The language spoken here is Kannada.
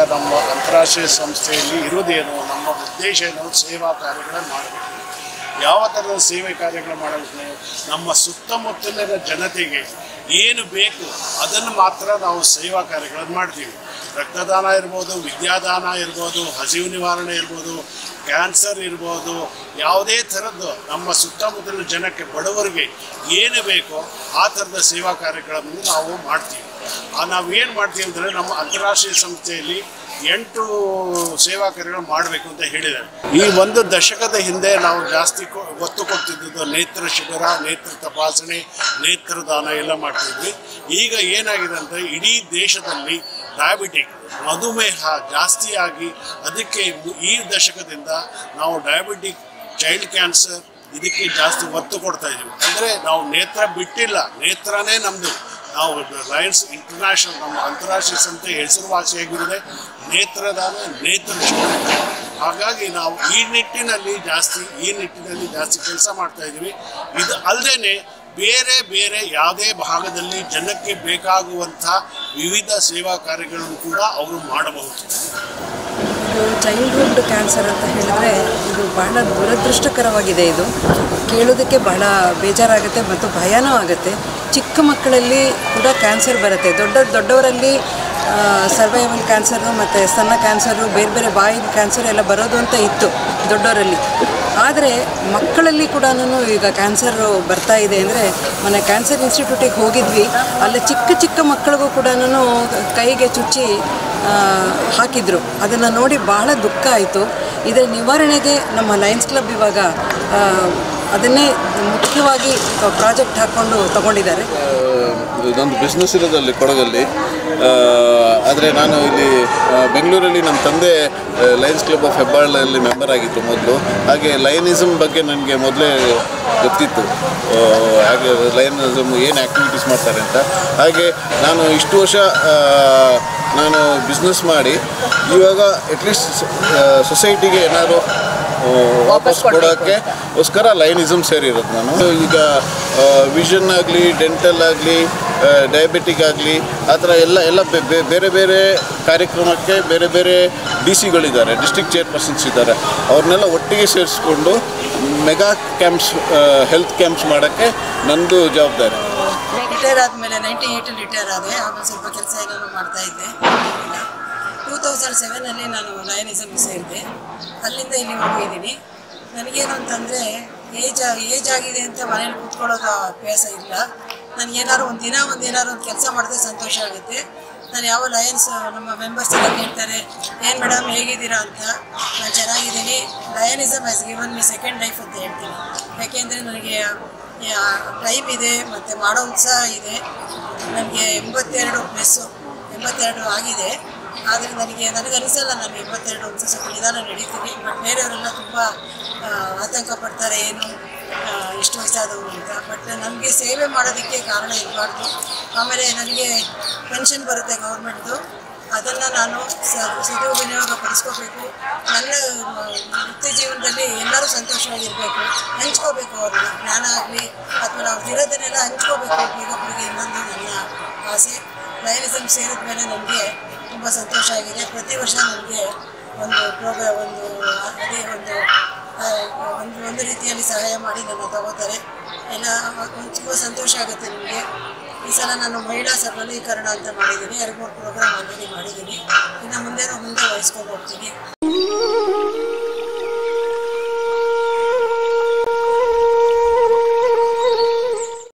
ನಮ್ಮ ಅಂತಾರಾಷ್ಟ್ರೀಯ ಸಂಸ್ಥೆಯಲ್ಲಿ ಇರುವುದೇನು ನಮ್ಮ ಉದ್ದೇಶ ಏನು ಸೇವಾ ಕಾರ್ಯಗಳನ್ನು ಮಾಡಬೇಕು ಯಾವ ಥರದ ಸೇವೆ ಕಾರ್ಯಗಳು ಮಾಡಬೇಕು ನಮ್ಮ ಸುತ್ತಮುತ್ತಲಿನ ಜನತೆಗೆ ಏನು ಬೇಕು ಅದನ್ನು ಮಾತ್ರ ನಾವು ಸೇವಾ ಕಾರ್ಯಗಳನ್ನು ಮಾಡ್ತೀವಿ ರಕ್ತದಾನ ಇರ್ಬೋದು ವಿದ್ಯಾದಾನ ಇರ್ಬೋದು ಹಸಿವು ನಿವಾರಣೆ ಇರ್ಬೋದು ಕ್ಯಾನ್ಸರ್ ಇರ್ಬೋದು ಯಾವುದೇ ಥರದ್ದು ನಮ್ಮ ಸುತ್ತಮುತ್ತಲಿನ ಜನಕ್ಕೆ ಬಡವರಿಗೆ ಏನು ಬೇಕೋ ಆ ಥರದ ಸೇವಾ ಕಾರ್ಯಗಳನ್ನು ನಾವು ಮಾಡ್ತೀವಿ ಆ ನಾವು ಏನು ಮಾಡ್ತೀವಿ ಅಂದರೆ ನಮ್ಮ ಅಂತಾರಾಷ್ಟ್ರೀಯ ಸಂಸ್ಥೆಯಲ್ಲಿ ಎಂಟು ಸೇವಾ ಕಾರ್ಯಗಳು ಮಾಡಬೇಕು ಅಂತ ಹೇಳಿದ್ದಾರೆ ಈ ಒಂದು ದಶಕದ ಹಿಂದೆ ನಾವು ಜಾಸ್ತಿ ಕೊ- ಒತ್ತು ಕೊಡ್ತಿದ್ದದ್ದು ನೇತ್ರ ಶಿಬಿರ ನೇತ್ರ ತಪಾಸಣೆ ನೇತ್ರದಾನ ಎಲ್ಲ ಮಾಡ್ತಿದ್ವಿ ಈಗ ಏನಾಗಿದೆ ಅಂದರೆ ಇಡೀ ದೇಶದಲ್ಲಿ ಡಯಾಬಿಟಿಕ್ ಮಧುಮೇಹ ಜಾಸ್ತಿಯಾಗಿ ಅದಕ್ಕೆ ಈ ದಶಕದಿಂದ ನಾವು ಡಯಾಬಿಟಿಕ್ ಚೈಲ್ಡ್ ಕ್ಯಾನ್ಸರ್ ಇದಕ್ಕೆ ಜಾಸ್ತಿ ಒತ್ತು ಕೊಡ್ತಾ ಇದ್ದೀವಿ ಅಂದರೆ ನಾವು ನೇತ್ರ ಬಿಟ್ಟಿಲ್ಲ ನೇತ್ರನೇ ನಮ್ಮದು ನಾವು ಲಯನ್ಸ್ ಇಂಟರ್ನ್ಯಾಷನಲ್ ನಮ್ಮ ಅಂತಾರಾಷ್ಟ್ರೀಯ ಸಂಸ್ಥೆ ಹೆಸರುವಾಸಿಯಾಗಿರುವುದೇ ನೇತ್ರದಾನ ನೇತ್ರ ಶಿಬಿರ ಹಾಗಾಗಿ ನಾವು ಈ ನಿಟ್ಟಿನಲ್ಲಿ ಜಾಸ್ತಿ ಈ ನಿಟ್ಟಿನಲ್ಲಿ ಜಾಸ್ತಿ ಕೆಲಸ ಮಾಡ್ತಾ ಇದ್ದೀವಿ ಇದು ಅಲ್ಲದೆ ಬೇರೆ ಬೇರೆ ಯಾವುದೇ ಭಾಗದಲ್ಲಿ ಜನಕ್ಕೆ ಬೇಕಾಗುವಂಥ ವಿವಿಧ ಸೇವಾ ಕಾರ್ಯಗಳನ್ನು ಕೂಡ ಅವರು ಮಾಡಬಹುದು ಇದು ಚೈಲ್ಡ್ಹುಡ್ ಕ್ಯಾನ್ಸರ್ ಅಂತ ಹೇಳಿದ್ರೆ ಇದು ಬಹಳ ದುರದೃಷ್ಟಕರವಾಗಿದೆ ಇದು ಕೇಳೋದಕ್ಕೆ ಬಹಳ ಬೇಜಾರಾಗುತ್ತೆ ಮತ್ತು ಭಯನೂ ಆಗುತ್ತೆ ಚಿಕ್ಕ ಮಕ್ಕಳಲ್ಲಿ ಕೂಡ ಕ್ಯಾನ್ಸರ್ ಬರುತ್ತೆ ದೊಡ್ಡ ದೊಡ್ಡವರಲ್ಲಿ ಸರ್ವೈವಲ್ ಕ್ಯಾನ್ಸರು ಮತ್ತು ಸ್ತನ ಕ್ಯಾನ್ಸರು ಬೇರೆ ಬೇರೆ ಬಾಯಿ ಕ್ಯಾನ್ಸರ್ ಎಲ್ಲ ಬರೋದು ಅಂತ ಇತ್ತು ದೊಡ್ಡವರಲ್ಲಿ ಆದರೆ ಮಕ್ಕಳಲ್ಲಿ ಕೂಡ ಈಗ ಕ್ಯಾನ್ಸರ್ ಬರ್ತಾ ಇದೆ ಅಂದರೆ ಮೊನ್ನೆ ಕ್ಯಾನ್ಸರ್ ಇನ್ಸ್ಟಿಟ್ಯೂಟಿಗೆ ಹೋಗಿದ್ವಿ ಅಲ್ಲಿ ಚಿಕ್ಕ ಚಿಕ್ಕ ಮಕ್ಕಳಿಗೂ ಕೂಡ ಕೈಗೆ ಚುಚ್ಚಿ ಆ, ಹಾಕಿದ್ರು ಅದನ್ನು ನೋಡಿ ಬಹಳ ದುಃಖ ಆಯಿತು ಇದರ ನಿವಾರಣೆಗೆ ನಮ್ಮ ಲಯನ್ಸ್ ಕ್ಲಬ್ ಇವಾಗ ಆ, ಅದನ್ನೇ ಮುಖ್ಯವಾಗಿ ಪ್ರಾಜೆಕ್ಟ್ ಹಾಕ್ಕೊಂಡು ತಗೊಂಡಿದ್ದಾರೆ ಇದೊಂದು ಬಿಸ್ನೆಸ್ ಇರೋದಲ್ಲಿ ಕೊಡಗಲ್ಲಿ ಆದರೆ ನಾನು ಇಲ್ಲಿ ಆ, ಬೆಂಗಳೂರಲ್ಲಿ ನಮ್ಮ ತಂದೆ ಲಯನ್ಸ್ ಕ್ಲಬ್ ಆಫ್ ಹೆಬ್ಬಾಳಲ್ಲಿ ಮೆಂಬರ್ ಆಗಿತ್ತು ಮೊದಲು ಹಾಗೆ ಲಯನಿಸಮ್ ಬಗ್ಗೆ ನನಗೆ ಮೊದಲೇ ಗೊತ್ತಿತ್ತು ಆ, ಹಾಗೆ ಲಯನಿಸಮ್ ಏನು ಆ್ಯಕ್ಟಿವಿಟೀಸ್ ಮಾಡ್ತಾರೆ ಅಂತ ಹಾಗೆ ನಾನು ಇಷ್ಟು ವರ್ಷ ಆ, ನಾನು ಬಿಸ್ನೆಸ್ ಮಾಡಿ ಇವಾಗ ಅಟ್ಲೀಸ್ಟ್ ಸೊಸೈಟಿಗೆ ಏನಾದರೂ ವಾಪಸ್ ಕೊಡೋಕ್ಕೆ ಗೋಸ್ಕರ ಲೈನಿಸಮ್ ಸೇರಿರೋದು ನಾನು ಈಗ ವಿಷನ್ ಆಗಲಿ ಡೆಂಟಲ್ ಆಗಲಿ ಡಯಾಬಿಟಿಕ್ ಆಗಲಿ ಆ ಥರ ಎಲ್ಲ ಎಲ್ಲ ಬೆ- ಬೆ- ಬೇರೆ ಬೇರೆ ಕಾರ್ಯಕ್ರಮಕ್ಕೆ ಬೇರೆ ಬೇರೆ ಡಿ ಸಿಗಳಿದ್ದಾರೆ ಡಿಸ್ಟ್ರಿಕ್ಟ್ ಚೇರ್ಪರ್ಸನ್ಸ್ ಇದ್ದಾರೆ ಅವ್ರನ್ನೆಲ್ಲ ಒಟ್ಟಿಗೆ ಸೇರಿಸ್ಕೊಂಡು ಮೆಗಾ ಕ್ಯಾಂಪ್ಸ್ ಹೆಲ್ತ್ ಕ್ಯಾಂಪ್ಸ್ ಮಾಡೋಕ್ಕೆ ನಂದು ಜವಾಬ್ದಾರಿ ರಿಟೈರ್ ಆದಮೇಲೆ ನೈಂಟಿ ಏಯ್ಟಲ್ಲಿ ರಿಟೈರ್ ಆದೆ ಆಮೇಲೆ ಸ್ವಲ್ಪ ಕೆಲಸ ಏನೇನೋ ಮಾಡ್ತಾ ಇದ್ದೆ ಟೂ ತೌಸಂಡ್ ಸೆವೆನಲ್ಲಿ ನಾನು ಲಯನಿಸಮ್ಗೆ ಸೇರಿದೆ ಅಲ್ಲಿಂದ ಇಲ್ಲಿವರೆಗೂ ಇದ್ದೀನಿ ನನಗೇನು ಅಂತಂದರೆ ಏಜ್ ಏಜ್ ಆಗಿದೆ ಅಂತ ಮನೇಲಿ ಕೂತ್ಕೊಳ್ಳೋದು ಅಭ್ಯಾಸ ಇಲ್ಲ ನಾನು ಏನಾದ್ರು ಒಂದು ದಿನ ಒಂದು ಏನಾದ್ರು ಒಂದು ಕೆಲಸ ಮಾಡಿದ್ರೆ ಸಂತೋಷ ಆಗುತ್ತೆ ನಾನು ಯಾವ ಲಯನ್ಸ್ ನಮ್ಮ ಮೆಂಬರ್ಸ್ ಎಲ್ಲ ಕೇಳ್ತಾರೆ ಏನು ಮೇಡಮ್ ಹೇಗಿದ್ದೀರಾ ಅಂತ ನಾನು ಚೆನ್ನಾಗಿದ್ದೀನಿ Lionism has given me second life ಅಂತ ಹೇಳ್ತೀನಿ ಯಾಕೆಂದರೆ ನನಗೆ ಟೈಮ್ ಇದೆ ಮತ್ತು ಮಾಡೋ ಉತ್ಸಾಹ ಇದೆ ನನಗೆ ಎಂಬತ್ತೆರಡು ಪ್ಲಸ್ಸು ಎಂಬತ್ತೆರಡು ಆಗಿದೆ ಆದರೆ ನನಗೆ ನನಗನಿಸಲ್ಲ ನಾನು ಎಂಬತ್ತೆರಡು ಒಂದು ಸ್ವಲ್ಪ ನಿಧಾನ ನಡೀತೀನಿ ಬಟ್ ಬೇರೆಯವರೆಲ್ಲ ತುಂಬ ಆ, ಆತಂಕ ಪಡ್ತಾರೆ ಏನು ಆ, ಎಷ್ಟು ವಯಸ್ಸಾದವರು ಅಂತ ಬಟ್ ನನಗೆ ಸೇವೆ ಮಾಡೋದಕ್ಕೆ ಕಾರಣ ಇರಬಾರ್ದು ಆಮೇಲೆ ನನಗೆ ಪೆನ್ಷನ್ ಬರುತ್ತೆ ಗೌರ್ಮೆಂಟ್ದು ಅದನ್ನು ನಾನು ಸ- ಸದುಪಯೋಗ ಪಡಿಸ್ಕೋಬೇಕು ನನ್ನ ಆ, ವೃತ್ತಿ ಜೀವನದಲ್ಲಿ ಎಲ್ಲರೂ ಸಂತೋಷವಾಗಿರಬೇಕು ಹಂಚ್ಕೋಬೇಕು ಅವ್ರನ್ನ ಜ್ಞಾನ ಆಗಲಿ ಅಥವಾ ನಾವು ಇರೋದನ್ನೆಲ್ಲ ಹಂಚ್ಕೋಬೇಕು ಒಬ್ಬರಿಗೊಬ್ಬರಿಗೆ ಇನ್ನೊಂದು ನನ್ನ ಆಸೆ ಲಯನಿಸಮ್ ಸೇರಿದ ಮೇಲೆ ನನಗೆ ತುಂಬ ಸಂತೋಷ ಆಗಿದೆ ಪ್ರತಿ ವರ್ಷ ನನಗೆ ಒಂದು ಪ್ರೋಗ್ರಾಮ್ ಒಂದು ಅದೇ ಒಂದು ಆ, ಒಂದು ಒಂದು ರೀತಿಯಲ್ಲಿ ಸಹಾಯ ಮಾಡಿ ನನ್ನ ತಗೋತಾರೆ ಎಲ್ಲ ಒಂದು ತುಂಬ ಸಂತೋಷ ಆಗುತ್ತೆ ನನಗೆ ಈ ಸಲ ನಾನು ಮಹಿಳಾ ಸಬಲೀಕರಣ ಅಂತ ಮಾಡಿದ್ದೀನಿ ಎರಡು ಮೂರು ಪ್ರೋಗ್ರಾಮ್ ಆಲ್ರೆಡಿ ಮಾಡಿದ್ದೀನಿ ಇನ್ನು ಮುಂದೆ ಮುಂದೆ ವಹಿಸ್ಕೊಂಡು ಹೋಗ್ತೀನಿ